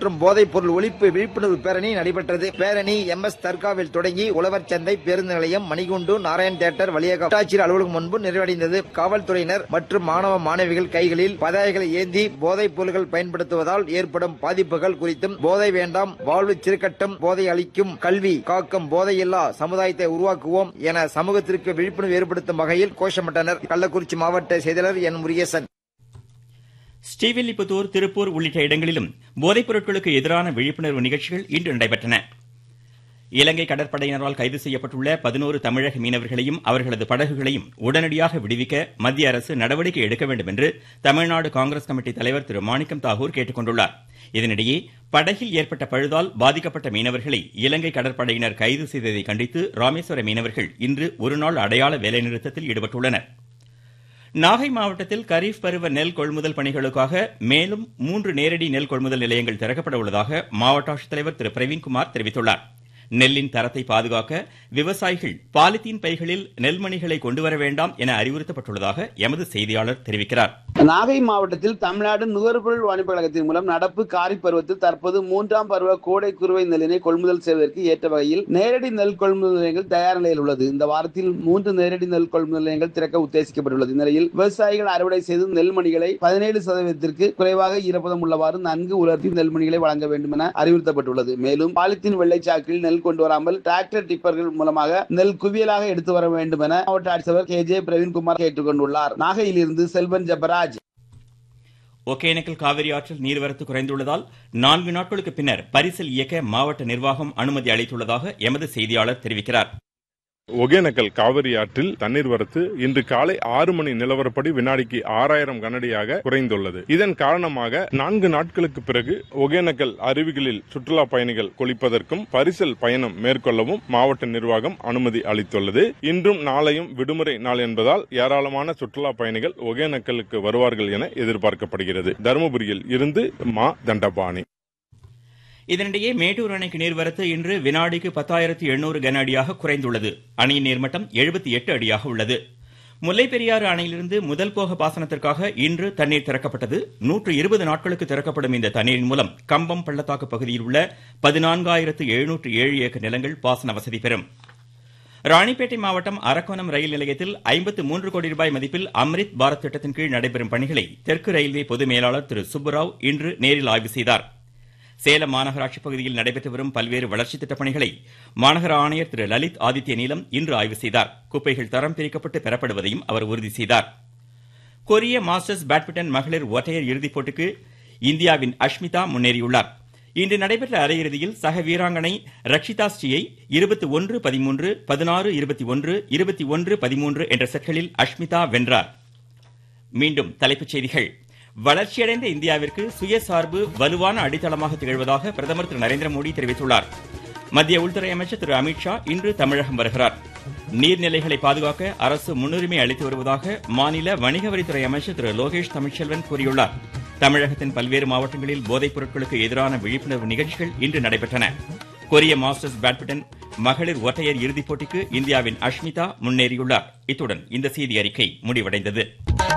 மற்றும் போதைப் பொருள் ஒழிப்பு விழிப்புணர்வு பேரணி நடைபெற்றது பேரணி எம் எஸ் தர்காவில் தொடங்கி உழவர் சந்தை பேருந்து நிலையம் மணிகுண்டு நாராயண் தியேட்டர் வழியாக வட்டாட்சியர் அலுவலகம் முன்பு நிறைவடைந்தது காவல்துறையினர் மற்றும் மாணவ மாணவிகள் கைகளில் பதாகைகளை ஏந்தி போதைப் பொருட்கள் பயன்படுத்துவதால் ஏற்படும் பாதிப்புகள் குறித்தும் போதை வேண்டாம் வாழ்வு சிறுக்கட்டும் போதை அளிக்கும் கல்வி காக்கும் போதையில்லா சமுதாயத்தை உருவாக்குவோம் என சமூகத்திற்கு விழிப்புணர்வு ஏற்படுத்தும் வகையில் கோஷமிட்டனர் கள்ளக்குறிச்சி மாவட்ட செயலாளர் என் முருகேசன் ஸ்ரீவில்லிபுத்தூர் திருப்பூர் உள்ளிட்ட இடங்களிலும் போதைப் பொருட்களுக்கு எதிரான விழிப்புணர்வு நிகழ்ச்சிகள் இன்று நடைபெற்றன இலங்கை கடற்படையினரால் கைது செய்யப்பட்டுள்ள பதினோரு தமிழக மீனவர்களையும் அவர்களது படகுகளையும் உடனடியாக விடுவிக்க மத்திய அரசு நடவடிக்கை எடுக்க வேண்டும் என்று தமிழ்நாடு காங்கிரஸ் கமிட்டி தலைவர் திரு மாணிக்கம் தாகூர் கேட்டுக் கொண்டுள்ளார் இதனிடையே படகில் ஏற்பட்ட பழுதால் பாதிக்கப்பட்ட மீனவர்களை இலங்கை கடற்படையினர் கைது செய்ததை கண்டித்து ராமேஸ்வர மீனவர்கள் இன்று ஒருநாள் அடையாள வேலைநிறுத்தத்தில் ஈடுபட்டுள்ளனர் நாகை மாவட்டத்தில் கரீப் பருவ நெல் கொள்முதல் பணிகளுக்காக மேலும் மூன்று நேரடி நெல் கொள்முதல் நிலையங்கள் திறக்கப்பட உள்ளதாக மாவட்ட ஆட்சித்தலைவர் திரு பிரவீன்குமார் தெரிவித்துள்ளார் நெல்லின் தரத்தை பாதுகாக்க விவசாயிகள் பாலித்தீன் பைகளில் நெல்மணிகளை கொண்டுவர வேண்டாம் என அறிவுறுத்தப்பட்டுள்ளதாக எமது செய்தியாளர் தெரிவிக்கிறார் நாகை மாவட்டத்தில் தமிழ்நாடு நுகர்பொருள் வாணிப கழகத்தின் மூலம் நடப்பு காரி பருவத்தில் தற்போது மூன்றாம் பருவ கோடை குறுவை நெல்லினை கொள்முதல் செய்வதற்கு ஏற்ற வகையில் நேரடி நெல் கொள்முதல் நிலையங்கள் தயார் நிலையில் உள்ளது இந்த வாரத்தில் மூன்று நேரடி நெல் கொள்முதல் நிலையங்கள் திறக்க உத்தேசிக்கப்பட்டுள்ளது இந்நிலையில் விவசாயிகள் அறுவடை செய்து நெல்மணிகளை பதினேழு சதவீதத்திற்கு குறைவாக ஈரப்பதம் உள்ளவாறு நன்கு உலர்த்தி நெல்மணிகளை வழங்க வேண்டும் என அறிவுறுத்தப்பட்டுள்ளது மேலும் பாலித்தீன் வெள்ளைச்சாக்கில் நெல் கொண்டு வராமல் டிராக்டர் டிப்பர்கள் மூலமாக நெல் குவியலாக எடுத்து வர வேண்டும் என மாவட்ட ஆட்சியர் கே ஜே பிரவீன்குமார் கேட்டுக் கொண்டுள்ளார் நாகையிலிருந்து செல்வன் ஜபராஜ் ஒகேனக்கல் காவிரி ஆற்றில் நீர்வரத்து குறைந்துள்ளதால் நான்கு நாட்களுக்கு பின்னர் பரிசல் இயக்க மாவட்ட நிர்வாகம் அனுமதி அளித்துள்ளதாக எமது செய்தியாளர் தெரிவிக்கிறார் ஒகேனக்கல் காவிரி ஆற்றில் தண்ணீர் வரத்து இன்று காலை ஆறு மணி நிலவரப்படி வினாடிக்கு ஆறாயிரம் கனடியாக குறைந்துள்ளது இதன் காரணமாக நான்கு நாட்களுக்கு பிறகு ஒகேனக்கல் அருவிகளில் சுற்றுலா பயணிகள் குளிப்பதற்கும் பரிசல் பயணம் மேற்கொள்ளவும் மாவட்ட நிர்வாகம் அனுமதி அளித்துள்ளது இன்றும் நாளையும் விடுமுறை நாள் என்பதால் ஏராளமான சுற்றுலா பயணிகள் ஒகேனக்கலுக்கு வருவார்கள் என எதிர்பார்க்கப்படுகிறது தருமபுரியில் இருந்து மா தண்டபாணி இதனிடையே மேட்டூர் அணைக்கு நீர்வரத்து இன்று வினாடிக்கு பத்தாயிரத்து எண்ணூறு கன அடியாக குறைந்துள்ளது அணையின் நீர்மட்டம் எழுபத்தி எட்டு அடியாக உள்ளது முல்லை பெரியாறு அணையிலிருந்து முதல் போக பாசனத்திற்காக இன்று தண்ணீர் திறக்கப்பட்டது நூற்று இருபது நாட்களுக்கு திறக்கப்படும் இந்த தண்ணீரின் மூலம் கம்பம் பள்ளத்தாக்கு பகுதியில் உள்ள பதினான்காயிரத்து எழுநூற்று ஏழு ஏக்கர் நிலங்கள் பாசன வசதி பெறும் ராணிப்பேட்டை மாவட்டம் அரக்கோணம் ரயில் நிலையத்தில் ஐம்பத்து மூன்று கோடி ரூபாய் மதிப்பில் அம்ரித் பாரத் திட்டத்தின் கீழ் நடைபெறும் பணிகளை தெற்கு ரயில்வே பொது மேலாளர் திரு சுப்புராவ் இன்று நேரில் ஆய்வு செய்தார் சேலம் மாநகராட்சி பகுதியில் நடைபெற்று வரும் பல்வேறு வளர்ச்சித் திட்டப் பணிகளை மாநகர ஆணையர் திரு லலித் ஆதித்ய நீலம் இன்று ஆய்வு செய்தார் குப்பைகள் தரம் பிரிக்கப்பட்டு பெறப்படுவதையும் அவர் உறுதி செய்தார் கொரிய மாஸ்டர்ஸ் பேட்மிண்டன் மகளிர் ஒற்றையர் இறுதிப் போட்டிக்கு இந்தியாவின் அஷ்மிதா முன்னேறியுள்ளார் இன்று நடைபெற்ற அரையிறுதியில் சக வீராங்கனை ரக்ஷிதா ஸ்ரீயை இருபத்தி ஒன்று பதிமூன்று பதினாறு இருபத்தி ஒன்று இருபத்தி ஒன்று பதிமூன்று என்ற செட்களில் அஷ்மிதா வென்றார் மீண்டும் தலைப்புச் செய்திகள் வளர்ச்சியடைந்த இந்தியாவிற்கு சுயசார்பு வலுவான அடித்தளமாக திகழ்வதாக பிரதமர் திரு நரேந்திர மோடி தெரிவித்துள்ளார் மத்திய உள்துறை அமைச்சர் திரு அமித்ஷா இன்று தமிழகம் வருகிறார் நீர்நிலைகளை பாதுகாக்க அரசு முன்னுரிமை அளித்து வருவதாக மாநில வணிக வரித்துறை அமைச்சர் திரு லோகேஷ் தமிழ்ச்செல்வன் கூறியுள்ளார் தமிழகத்தின் பல்வேறு மாவட்டங்களில் போதைப் பொருட்களுக்கு எதிரான விழிப்புணர்வு நிகழ்ச்சிகள் இன்று நடைபெற்றன கொரிய மாஸ்டர்ஸ் பேட்மிண்டன் மகளிர் ஒற்றையர் இறுதிப் போட்டிக்கு இந்தியாவின் அஷ்மிதா முன்னேறியுள்ளார் இத்துடன் இந்த செய்தி அறிக்கை முடிவடைந்தது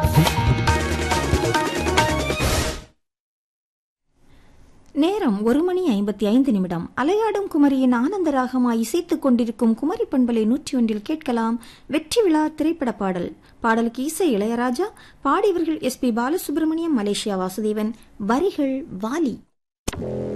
நேரம் ஒரு மணி ஐம்பத்தி ஐந்து நிமிடம் அலையாடும் குமரியின் ஆனந்த ராகமாய் இசைத்துக் கொண்டிருக்கும் குமரி பண்பலை நூற்றி ஒன்றில் கேட்கலாம் வெற்றி விழா திரைப்பட பாடல் பாடலுக்கு இசை இளையராஜா பாடியவர்கள் S P Balasubrahmanyam Malaysia Vasudevan வரிகள் வாலி